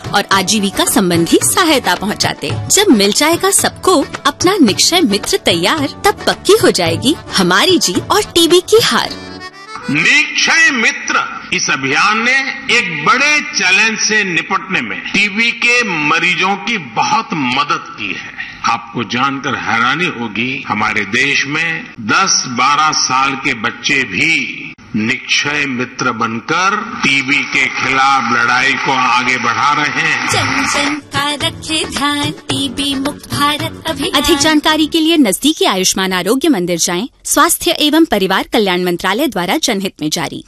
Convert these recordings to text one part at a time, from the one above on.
और आजीविका संबंधी सहायता पहुंचाते। जब मिल जाएगा सबको अपना निक्षय मित्र तैयार तब पक्की हो जाएगी हमारी जीत और टीबी की हार निक्षय मित्र इस अभियान ने एक बड़े चैलेंज से निपटने में टीबी के मरीजों की बहुत मदद की है आपको जानकर हैरानी होगी हमारे देश में 10-12 साल के बच्चे भी निक्षय मित्र बनकर टीबी के खिलाफ लड़ाई को आगे बढ़ा रहे हैं जन जन का रखे ध्यान टीबी मुक्त भारत अभियान अधिक जानकारी के लिए नजदीकी आयुष्मान आरोग्य मंदिर जाएं स्वास्थ्य एवं परिवार कल्याण मंत्रालय द्वारा जनहित में जारी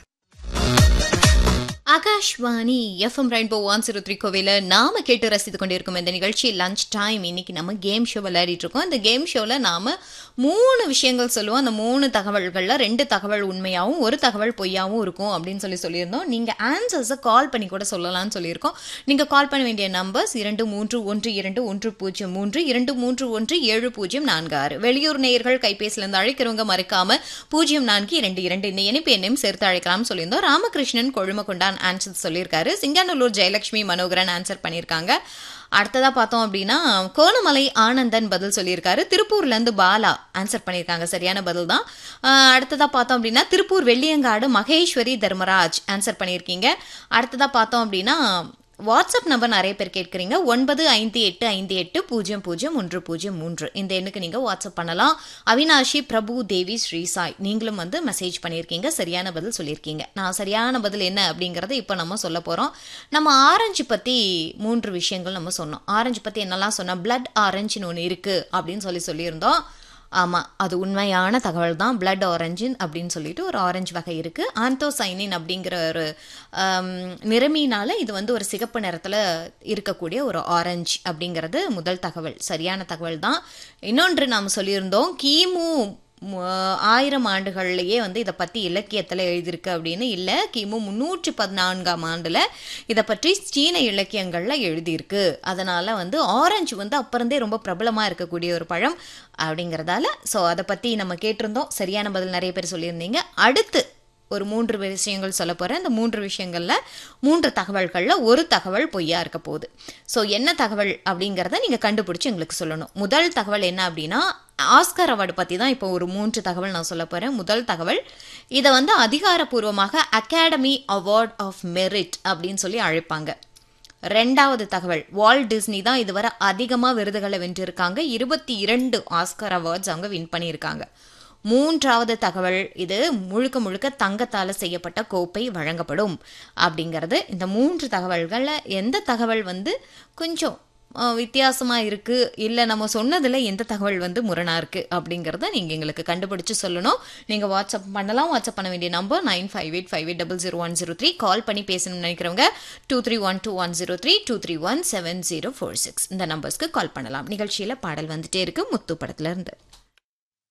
Akashvani FM Rainbow one zero three கோவில நாம கேட்டு ரசித்து கொண்டிருக்கும் இந்த நிகழ்ச்சி லஞ்ச் டைம் இன்னைக்கு நம்ம கேம் ஷோ விளையாடிட்டு இருக்கோம் இந்த கேம் ஷோவில் நாம மூணு விஷயங்கள் சொல்லுவோம் அந்த மூணு தகவல்களில் ரெண்டு தகவல் உண்மையாகவும் ஒரு தகவல் பொய்யாவும் இருக்கும் அப்படின்னு சொல்லி சொல்லியிருந்தோம் நீங்கள் ஆன்சர்ஸை கால் பண்ணி கூட சொல்லலாம்னு சொல்லியிருக்கோம் நீங்கள் கால் பண்ண வேண்டிய நம்பர்ஸ் இரண்டு மூன்று ஒன்று இரண்டு ஒன்று பூஜ்ஜியம் மூன்று இரண்டு மூன்று ஒன்று ஏழு பூஜ்ஜியம் நான்கு ஆறு வெளியூர் நேயர்கள் கைபேசியிலிருந்து அழைக்கிறவங்க மறக்காம பூஜ்ஜியம் நான்கு இரண்டு இரண்டு இந்த இணைப்பு எண்ணையும் சேர்த்து அழைக்கலாம்னு சொல்லியிருந்தோம் ராமகிருஷ்ணன் கொழுமகொண்டான் ஆன்சர் சொல்லியிருக்காரு சிங்காநல்லூர் ஜெயலட்சுமி மனோகரன் ஆன்சர் பண்ணியிருக்காங்க அடுத்ததா பார்த்தோம் அப்படின்னா கோணமலை ஆனந்தன் பதில் சொல்லியிருக்காரு திருப்பூர்ல இருந்து பாலா ஆன்சர் பண்ணியிருக்காங்க சரியான பதில் தான் ஆஹ் அடுத்ததா பார்த்தோம் அப்படின்னா திருப்பூர் வெள்ளியங்காடு மகேஸ்வரி தர்மராஜ் ஆன்சர் பண்ணியிருக்கீங்க அடுத்ததா பார்த்தோம் அப்படின்னா வாட்ஸ்அப் நம்பர் நிறைய பேர் கேட்குறீங்க ஒன்பது ஐந்து எட்டு ஐந்து எட்டு பூஜ்ஜியம் பூஜ்ஜியம் ஒன்று பூஜ்ஜியம் மூன்று இந்த எண்ணுக்கு நீங்கள் வாட்ஸ்அப் பண்ணலாம் அவினாஷி பிரபு தேவி ஸ்ரீசாய் நீங்களும் வந்து மெசேஜ் பண்ணியிருக்கீங்க சரியான பதில் சொல்லியிருக்கீங்க நான் சரியான பதில் என்ன அப்படிங்கிறத இப்போ நம்ம சொல்ல போகிறோம் நம்ம ஆரஞ்சு பற்றி மூன்று விஷயங்கள் நம்ம சொன்னோம் ஆரஞ்சு பற்றி என்னெல்லாம் சொன்னோம் பிளட் ஆரஞ்சுன்னு ஒன்று இருக்குது அப்படின்னு சொல்லி சொல்லியிருந்தோம் ஆமாம் அது உண்மையான தகவல் தான் பிளட் ஆரஞ்சின் அப்படின்னு சொல்லிட்டு ஒரு ஆரஞ்சு வகை இருக்குது ஆந்தோசைனின் அப்படிங்கிற ஒரு ஆம், நிறமினால இது வந்து ஒரு சிகப்பு நிறத்தில் இருக்கக்கூடிய ஒரு ஆரஞ்சு அப்படிங்கிறது முதல் தகவல் சரியான தகவல் தான் இன்னொன்று நாம் சொல்லியிருந்தோம் கிமு மு- ஆயிரம் ஆண்டுகள்லயே வந்து இதை பற்றி இலக்கியத்தில் எழுதியிருக்கு அப்படின்னு இல்லை கிமு முன்னூற்றி பதினான்காம் ஆண்டில் இதை பற்றி சீன இலக்கியங்களில் எழுதியிருக்கு அதனால் வந்து ஆரஞ்சு வந்து அப்பறந்தே ரொம்ப பிரபலமாக இருக்கக்கூடிய ஒரு பழம் அப்படிங்கிறதால ஸோ அதை பற்றி நம்ம கேட்டிருந்தோம் சரியான பதில் நிறைய பேர் சொல்லியிருந்தீங்க அடுத்து ஒரு மூன்று விஷயங்கள் சொல்ல போகிறேன் இந்த மூன்று விஷயங்களில் மூன்று தகவல்களில் ஒரு தகவல் பொய்யா இருக்க போகுது ஸோ என்ன தகவல் அப்படிங்கிறத நீங்கள் கண்டுபிடிச்சி எங்களுக்கு சொல்லணும் முதல் தகவல் என்ன அப்படின்னா ஆஸ்கர் அவார்டு பற்றி தான் இப்போ ஒரு மூன்று தகவல் நான் சொல்ல போகிறேன் முதல் தகவல் இதை வந்து அதிகாரப்பூர்வமாக அகாடமி அவார்ட் ஆஃப் மெரிட் அப்படின்னு சொல்லி அழைப்பாங்க ரெண்டாவது தகவல் வால்ட் டிஸ்னி தான் இதுவரை அதிகமாக விருதுகளை வென்றிருக்காங்க இருபத்தி இரண்டு ஆஸ்கர் அவார்ட்ஸ் அவங்க வின் பண்ணியிருக்காங்க மூன்றாவது தகவல் இது முழுக்க முழுக்க தங்கத்தால் செய்யப்பட்ட கோப்பை வழங்கப்படும் அப்படிங்கிறது இந்த மூன்று தகவல்களில் எந்த தகவல் வந்து கொஞ்சம் அஹ், வித்தியாசமா இருக்கு இல்லை நம்ம சொன்னதில் எந்த தகவல் வந்து முரணா இருக்கு அப்படிங்கிறத நீங்கள் எங்களுக்கு கண்டுபிடிச்சு சொல்லணும் நீங்கள் வாட்ஸ்அப் பண்ணலாம் வாட்ஸ்அப் பண்ண வேண்டிய number nine five eight five eight double zero one zero three call பண்ணி பேசணும்னு நினைக்கிறவங்க two three one two one zero three two three one seven zero four six இந்த நம்பர்ஸ்க்கு கால் பண்ணலாம் நிகழ்ச்சியில் பாடல் வந்துட்டே இருக்கு முத்து படத்துல இருந்து